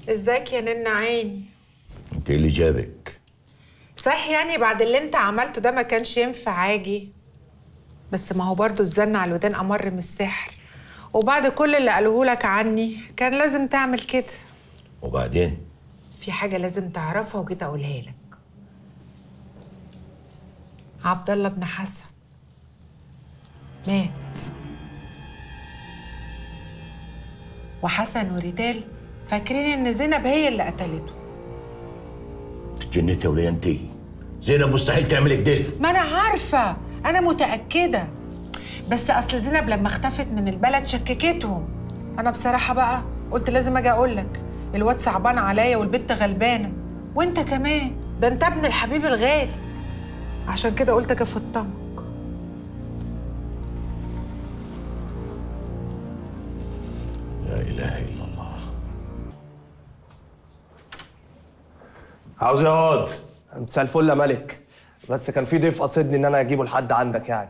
ازيك يا نن عيني انت ايه اللي جابك صح يعني بعد اللي انت عملته ده ما كانش ينفع اجي بس ما هو برضو الزن على الودان امر من السحر وبعد كل اللي قالوه لك عني كان لازم تعمل كده وبعدين في حاجة لازم تعرفها وجيت أقولها لك عبد الله بن حسن مات وحسن وريتال فاكرين إن زينب هي اللي قتلته اتجننت ولا انت زينب مستحيل تعمل كده ما أنا عارفة أنا متأكدة بس أصل زينب لما اختفت من البلد شككتهم أنا بصراحة بقى قلت لازم أجي أقول لك الواد صعبان عليا والبت غلبانة وأنت كمان ده أنت ابن الحبيب الغالي عشان كده قلت أجي أفطمك لا اله الا الله عاوز ايه يا واد؟ مساء الفل يا ملك بس كان في ضيف قصدني ان انا اجيبه لحد عندك يعني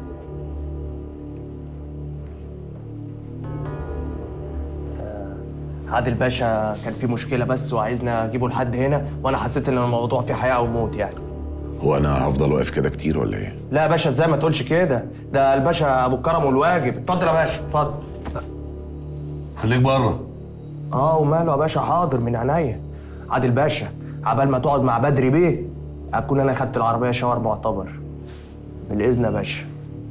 آه، عادل باشا كان في مشكله بس وعايزني اجيبه لحد هنا وانا حسيت ان الموضوع فيه حياه او موت يعني هو انا هفضل واقف كده كتير ولا ايه؟ لا يا باشا ازاي ما تقولش كده ده الباشا ابو الكرم والواجب اتفضل يا باشا اتفضل خليك بره اه وماله يا باشا حاضر من عينيا عادل باشا عبال ما تقعد مع بدري بيه اكون انا خدت العربيه شاور معتبر بالاذن يا باشا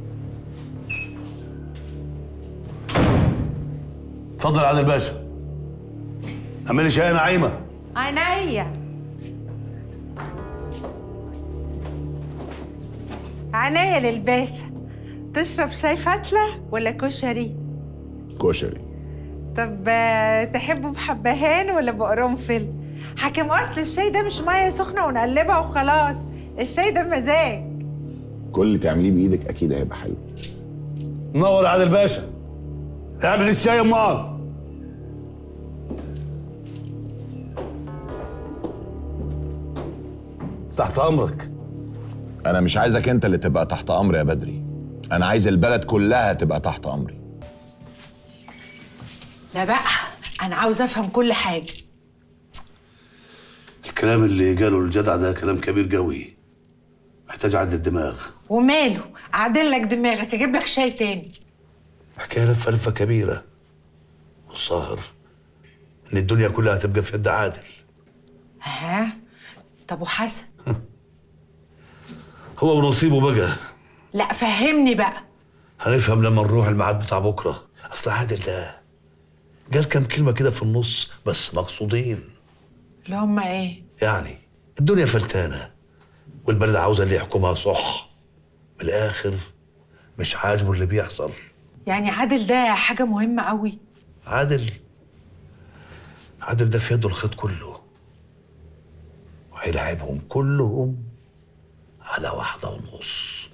اتفضل يا عادل باشا اعمل لي شاي يا نعيمه عينيا عينيا للباشا تشرب شاي فتلة ولا كشري؟ كشري طب آه، تحبه بحبهان ولا بقرنفل؟ حكم اصل الشاي ده مش ميه سخنه ونقلبها وخلاص الشاي ده مزاج كل اللي تعمليه بايدك اكيد هيبقى حلو منور يا عادل باشا اعمل الشاي يا امال تحت امرك انا مش عايزك انت اللي تبقى تحت امري يا بدري انا عايز البلد كلها تبقى تحت امري لا بقى انا عاوز افهم كل حاجه الكلام اللي قاله الجدع ده كلام كبير قوي محتاج عدل الدماغ وماله اعدل لك دماغك اجيب لك شاي تاني حكايه لفه لفه كبيره والظاهر ان الدنيا كلها هتبقى في يد عادل ها طب وحسن هو ونصيبه بقى لا فهمني بقى هنفهم لما نروح الميعاد بتاع بكره اصل عادل ده قال كام كلمه كده في النص بس مقصودين اللي هم ايه يعني الدنيا فلتانه والبلد عاوزه اللي يحكمها صح من الاخر مش عاجبه اللي بيحصل يعني عادل ده حاجه مهمه قوي عادل عادل ده في يده الخيط كله وهيلعبهم كلهم على واحدة ونص